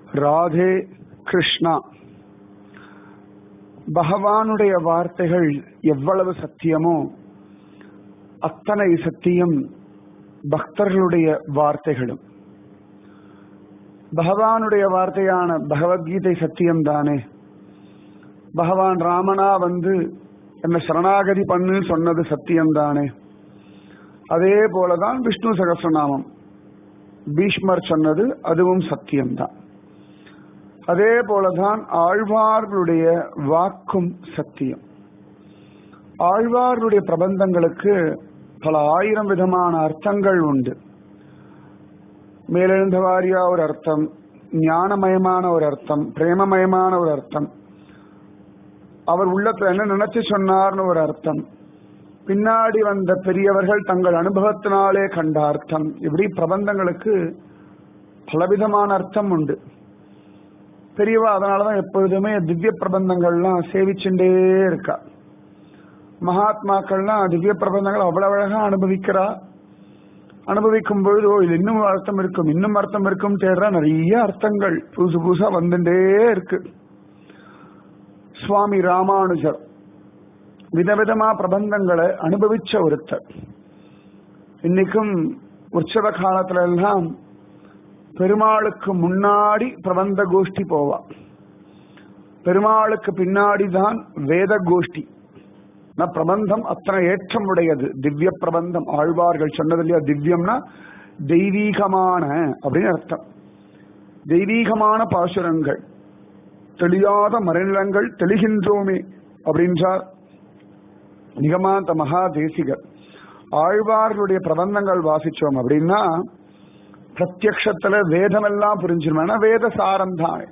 ராதே கிருஷ்ணா பகவானுடைய வார்த்தைகள் எவ்வளவு சத்தியமோ அத்தனை சத்தியம் பக்தர்களுடைய வார்த்தைகளும் பகவானுடைய வார்த்தையான பகவத்கீதை சத்தியம் தானே பகவான் ராமனா வந்து என்ன சரணாகதி பண்ணு சொன்னது சத்தியம் தானே அதே போலதான் விஷ்ணு சகசிரநாமம் பீஷ்மர் சொன்னது அதுவும் சத்தியம்தான் அதே போலதான் ஆழ்வார்களுடைய வாக்கும் சத்தியம் ஆழ்வார்களுடைய பிரபந்தங்களுக்கு பல ஆயிரம் விதமான அர்த்தங்கள் உண்டு மேலெழுந்த வாரியா ஒரு அர்த்தம் ஞானமயமான ஒரு அர்த்தம் பிரேமமயமான ஒரு அர்த்தம் அவர் உள்ளத்துல என்ன நினைச்சு சொன்னார்னு ஒரு அர்த்தம் பின்னாடி வந்த பெரியவர்கள் தங்கள் அனுபவத்தினாலே கண்ட அர்த்தம் இப்படி பிரபந்தங்களுக்கு பலவிதமான அர்த்தம் உண்டு பெரியவா அதனாலதான் எப்பொழுதுமே திவ்ய பிரபந்தங்கள்லாம் சேவிச்சுட்டே இருக்கா மகாத்மாக்கள்லாம் திவ்ய பிரபந்தங்கள் அவ்வளவு அழகா அனுபவிக்கிறா அனுபவிக்கும் பொழுது ஓ இது இன்னும் அர்த்தம் இருக்கும் இன்னும் அர்த்தம் இருக்கும் தேடுறா நிறைய அர்த்தங்கள் புதுசு புதுசா வந்துட்டே இருக்கு சுவாமி ராமானுஜர் விதவிதமா பிரபந்தங்களை அனுபவிச்ச ஒருத்தர் இன்னைக்கும் உற்சவ காலத்துல எல்லாம் பெருமாளுக்கு முன்னாடி பிரபந்த கோஷ்டி போவா பெருமாளுக்கு பின்னாடி தான் வேத கோஷ்டி பிரபந்தம் அத்தனை ஏற்றம் உடையது திவ்ய பிரபந்தம் ஆழ்வார்கள் சொன்னது இல்லையா திவ்யம்னா தெய்வீகமான அப்படின்னு அர்த்தம் தெய்வீகமான பாசுரங்கள் தெளியாத மறைநிலங்கள் தெளிகின்றோமே அப்படின்றார் நிகமாந்த மகா தேசிகர் ஆழ்வார்களுடைய பிரபந்தங்கள் வாசிச்சோம் அப்படின்னா பிரத்யக்ஷத்துல வேதம் எல்லாம் புரிஞ்சிருமா வேத சாரம் தானே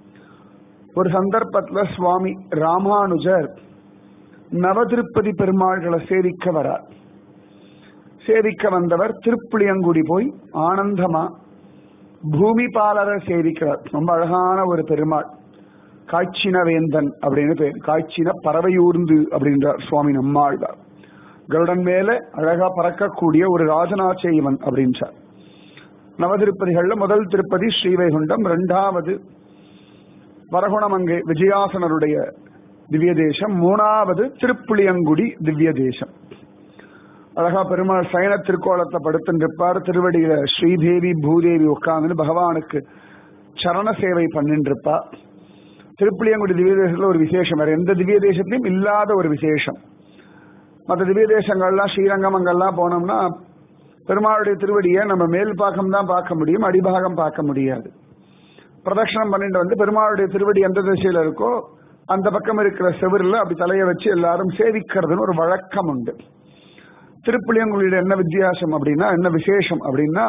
ஒரு சந்தர்ப்பத்துல சுவாமி ராமானுஜர் நவதிருப்பதி பெருமாள்களை சேவிக்க வரார் சேவிக்க வந்தவர் திருப்புளியங்குடி போய் ஆனந்தமா பூமி பாலரை சேவிக்கிறார் ரொம்ப அழகான ஒரு பெருமாள் காய்ச்சின வேந்தன் அப்படின்னு பேர் காய்ச்சின பறவையூர்ந்து அப்படின்றார் சுவாமி நம்மாழ்வார் கருடன் மேல அழகா பறக்கக்கூடிய ஒரு ராஜநாச்செய்வன் அப்படின்றார் நவதிருப்பதிகள்ல முதல் திருப்பதி ஸ்ரீவைகுண்டம் இரண்டாவது வரகுணமங்கை விஜயாசனருடைய திவ்ய தேசம் மூணாவது திருப்புளியங்குடி திவ்ய தேசம் அழகா பெருமாள் சயன திருக்கோலத்தை படுத்துருப்பார் திருவடியில ஸ்ரீதேவி பூதேவி உட்கார்ந்து பகவானுக்கு சரண சேவை பண்ணிட்டு இருப்பா திருப்புளியங்குடி திவ்ய தேசத்துல ஒரு விசேஷம் வேற எந்த திவ்ய தேசத்திலும் இல்லாத ஒரு விசேஷம் மற்ற திவ்ய தேசங்கள்லாம் ஸ்ரீரங்கம் அங்கெல்லாம் போனோம்னா பெருமாளுடைய திருவடியை நம்ம மேல் பாகம் தான் பார்க்க முடியும் அடிபாகம் பார்க்க முடியாது பிரதட்சணம் பண்ணிட்டு வந்து பெருமாளுடைய திருவடி எந்த திசையில இருக்கோ அந்த பக்கம் இருக்கிற செவரில் அப்படி தலையை வச்சு எல்லாரும் சேவிக்கிறதுன்னு ஒரு வழக்கம் உண்டு திருப்புளியங்குடியில என்ன வித்தியாசம் அப்படின்னா என்ன விசேஷம் அப்படின்னா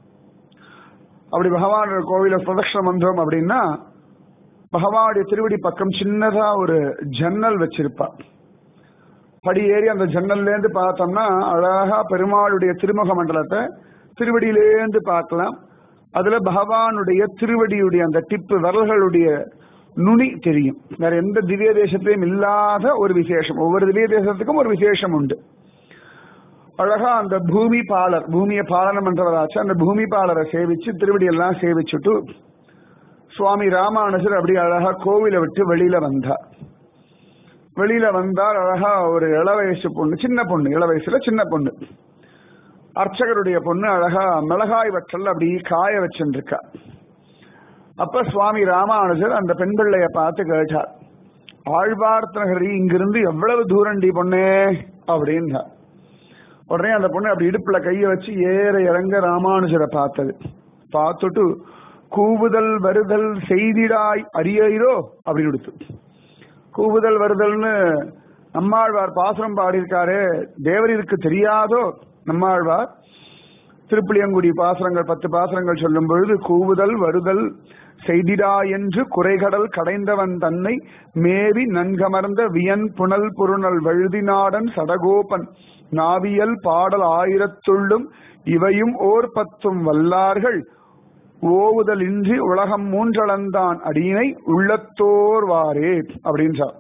அப்படி பகவான் கோவில பிரதட்சணம் வந்தோம் அப்படின்னா பகவானுடைய திருவடி பக்கம் சின்னதா ஒரு ஜன்னல் வச்சிருப்பா படி ஏறி அந்த ஜன்னல்ல இருந்து பார்த்தோம்னா அழகா பெருமாளுடைய திருமுக மண்டலத்தை திருவடியிலேருந்து பார்க்கலாம் அதுல பகவானுடைய திருவடியுடைய அந்த டிப்பு விரல்களுடைய நுனி தெரியும் வேற எந்த திவ்ய தேசத்திலையும் இல்லாத ஒரு விசேஷம் ஒவ்வொரு திவ்ய தேசத்துக்கும் ஒரு விசேஷம் உண்டு அழகா அந்த பூமி பாலர் பூமியை பாலனம் பண்றவராச்சு அந்த பூமி பாலரை சேவிச்சு திருவடி எல்லாம் சேவிச்சுட்டு சுவாமி ராமானுஜர் அப்படி அழகா கோவிலை விட்டு வெளியில வந்தார் வெளியில வந்தார் அழகா ஒரு இள வயசு பொண்ணு சின்ன பொண்ணு இள வயசுல சின்ன பொண்ணு அர்ச்சகருடைய பொண்ணு அழகா மிளகாய் வற்றல் அப்படி காய வச்சுருக்கா அப்ப சுவாமி ராமானுஜர் அந்த பெண் பிள்ளைய பார்த்து கேட்டார் ஆழ்வார்த்தனகரி இங்கிருந்து எவ்வளவு தூரண்டி பொண்ணே அப்படின்னா உடனே அந்த பொண்ணு அப்படி இடுப்புல கைய வச்சு ஏற இறங்க ராமானுஜரை பார்த்தது பார்த்துட்டு கூவுதல் வருதல் செய்திடாய் அரியரோ அப்படின்னு கொடுத்து கூவுதல் வருதல்னு நம்மாழ்வார் பாசுரம் பாடியிருக்காரு தேவரிற்கு தெரியாதோ நம்மாழ்வார் திருப்புளியங்குடி பாசுரங்கள் பத்து பாசுரங்கள் சொல்லும் பொழுது கூவுதல் வருதல் செய்திடா என்று குறைகடல் கடைந்தவன் தன்னை மேவி நன்கமர்ந்த வியன் புனல் புருணல் வழுதிநாடன் சடகோபன் நாவியல் பாடல் ஆயிரத்துள்ளும் இவையும் ஓர் பத்தும் வல்லார்கள் ஓவுதல் இன்றி உலகம் மூன்றளந்தான் அடியினை உள்ளத்தோர்வாரே அப்படின்றார்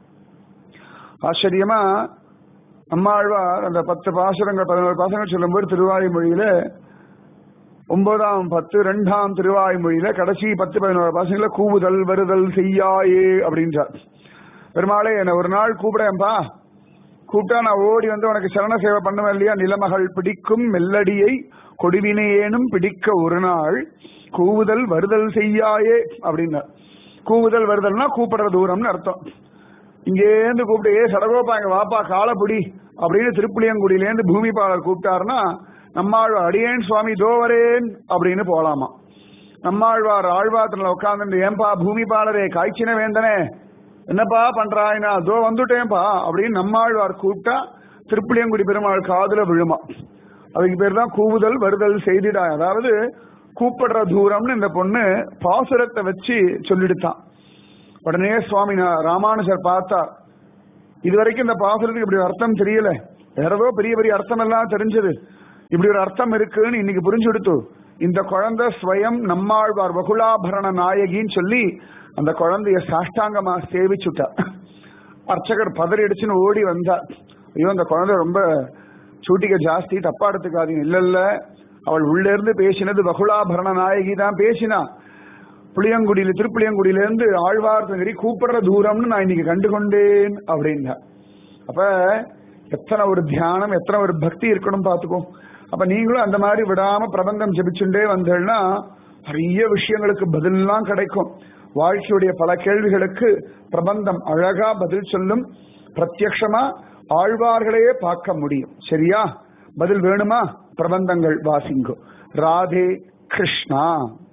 ஆச்சரியமா நம்மாழ்வார் அந்த பத்து பாசுரங்கள் பதினோரு பாசுரங்கள் சொல்லும்போது திருவாய்மொழியில ஒன்பதாம் பத்து ரெண்டாம் திருவாய்மொழியில கடைசி பத்து பதினோரு பாசங்கள கூவுதல் வருதல் செய்யாயே அப்படின்றார் பெருமாளே என்ன ஒரு நாள் கூப்பிடேன்பா கூப்பிட்டா நான் ஓடி வந்து உனக்கு சரண சேவை பண்ணுவேன் இல்லையா நிலமகள் பிடிக்கும் மெல்லடியை கொடுவினையேனும் பிடிக்க ஒரு நாள் கூவுதல் வருதல் செய்யாயே அப்படின்னா கூவுதல் வருதல்னா கூப்பிடுற தூரம்னு அர்த்தம் இங்கேருந்து கூப்பிட்டு ஏ சடகோப்பா இங்க வாப்பா காலப்புடி அப்படின்னு திருப்புளியங்குடியிலேருந்து பூமிபாலர் கூப்பிட்டாருன்னா நம்மாழ்வார் அடியேன் சுவாமி தோவரேன் அப்படின்னு போலாமா நம்மாழ்வார் ஆழ்வாரத்துல உட்கார்ந்து ஏன்பா பூமிபாலரே காய்ச்சின வேந்தனே என்னப்பா பண்றாய்னா அதோ வந்துட்டேன்பா அப்படின்னு நம்மாழ்வார் கூப்பிட்டா திருப்புளியங்குடி பெருமாள் காதுல விழுமா அதுக்கு பேர் தான் கூவுதல் வருதல் செய்திடா அதாவது கூப்பிடுற தூரம்னு இந்த பொண்ணு பாசுரத்தை வச்சு சொல்லிடுத்தான் உடனே சுவாமி நான் ராமானுஜர் பார்த்தா இதுவரைக்கும் இந்த பாசுரத்துக்கு இப்படி ஒரு அர்த்தம் தெரியல வேற ஏதோ பெரிய பெரிய அர்த்தம் எல்லாம் தெரிஞ்சது இப்படி ஒரு அர்த்தம் இருக்குன்னு இன்னைக்கு புரிஞ்சுடுத்து இந்த குழந்தை ஸ்வயம் நம்மாழ்வார் வகுலாபரண நாயகின்னு சொல்லி அந்த குழந்தைய சாஷ்டாங்கமா சேவிச்சுட்டா அர்ச்சகர் பதறி அடிச்சுன்னு ஓடி வந்தா ஐயோ அந்த குழந்தை ரொம்ப சூட்டிக ஜாஸ்தி தப்பா எடுத்துக்காதீங்க இல்ல இல்ல அவள் உள்ள இருந்து பேசினது வகுலாபரண நாயகி தான் பேசினா புளியங்குடியில திருப்புளியங்குடியில இருந்து ஆழ்வார்த்தகிரி கூப்பிடுற தூரம்னு நான் இன்னைக்கு கண்டு கொண்டேன் அப்படின்னா அப்ப எத்தனை ஒரு தியானம் எத்தனை ஒரு பக்தி இருக்கணும் பாத்துக்கோ அப்ப நீங்களும் அந்த மாதிரி விடாம பிரபந்தம் ஜபிச்சுட்டே வந்தேன்னா நிறைய விஷயங்களுக்கு பதில்லாம் கிடைக்கும் வாழ்க்கையுடைய பல கேள்விகளுக்கு பிரபந்தம் அழகா பதில் சொல்லும் பிரத்யக்ஷமா ஆழ்வார்களையே பார்க்க முடியும் சரியா பதில் வேணுமா பிரபந்தங்கள் வாசிங்கோ ராதே கிருஷ்ணா